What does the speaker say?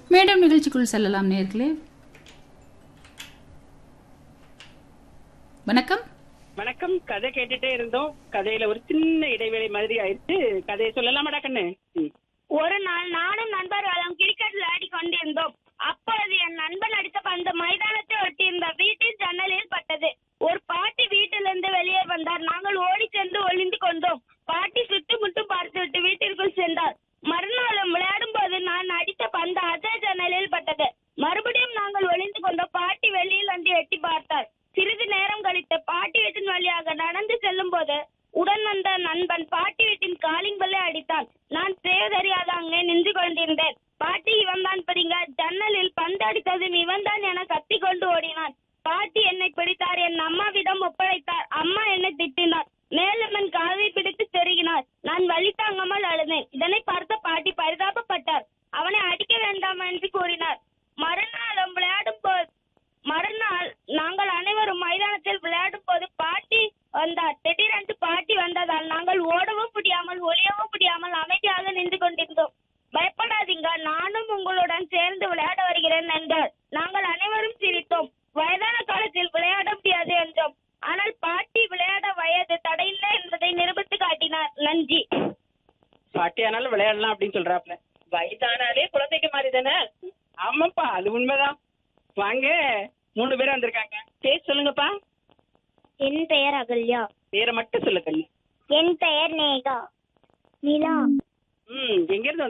Madam நிகழ்ச்சிக்குள் செல்லலாம் நேர்களே வணக்கம் வணக்கம் கதை கேட்டுட்டே இருந்தோம் கதையில ஒரு சின்ன இடைவேளை மாதிரி ஆயிடுச்சு கதையை சொல்லலாமாடா கண்ணு ம். ஒரு நாள் நானும் நண்பர்களும் கிரிக்கெட் விளையாடி கொண்டிருந்தோம் அப்பொழுது என் நண்பன் அடித்த பந்து மைதானத்தை ஒட்டியிருந்த வீட்டின் ஜன்னலில் பட்டது ஒரு பாட்டி வீட்டிலிருந்து வெளியே வந்தார் நாங்கள் ஓடி சென்று ஒளிந்து கொண்டோம் பாட்டி சுற்றுமுற்றும் பார்த்துவிட்டு வீட்டிற்குள் சென்றார் மறுநாளும் விளையாடும் போது நான் அடித்த பந்து அதே ஜன்னலில் பட்டது மறுபடியும் நாங்கள் ஒளிந்து கொண்டோம் பாட்டி வெளியில் வந்து எட்டி பார்த்தார் சிறிது நேரம் கழித்து பாட்டி வீட்டின் வழியாக நடந்து செல்லும் போது உடன் வந்த நண்பன் பாட்டி வீட்டின் காலிங் பெல்லை அடித்தான் நான் தெரியாத அங்கே நின்று கொண்டிருந்தேன் பாட்டி இவன் தான் பிடிங்க ஜன்னலில் பந்து அடித்ததும் இவன் தான் என கத்திக் கொண்டு ஓடினான் பாட்டி என்னை பிடித்தார் என் அம்மாவிடம் ஒப்படைத்தார் அம்மா என்னை திட்டினார் மேலும் என் காதை பிடித்து செருகினார் நான் வலி தாங்காமல் அழுதேன் இதனை பார்த்த பாட்டி பரிதாபப்பட்டார் அவனை அடிக்க வேண்டாம் என்று கூறினார் மறுநாளும் விளையாடும் போது மறுநாள் நாங்கள் அனைவரும் மைதானத்தில் விளையாடும் போது பாட்டி வந்தார் திடீரென்று பாட்டி வந்ததால் நாங்கள் ஓடவும் முடியாமல் ஒளியவும் முடியாமல் அமைதியாக நின்று கொண்டிருந்தோம் பயப்படாதீங்க நானும் உங்களுடன் சேர்ந்து விளையாட வருகிறேன் என்றார் நாங்கள் அனைவரும் சிரித்தோம் வயதான காலத்தில் விளையாட முடியாது என்றோம் ஆனால் பாட்டி விளையாட வயது தடையில்லை என்பதை நிரூபித்து காட்டினார் நன்றி பாட்டியானாலும் விளையாடலாம் அப்படின்னு சொல்றாப்ல வயதானாலே குழந்தைக்கு மாதிரி தானே ஆமாப்பா அது உண்மைதான் வாங்க மூணு பேரும் வந்திருக்காங்க பேர் சொல்லுங்கப்பா என் பெயர் அகல்யா பேரை மட்டும் சொல்லு கண்ணு என் பெயர் நேகா நிலா ம் எங்க இருந்து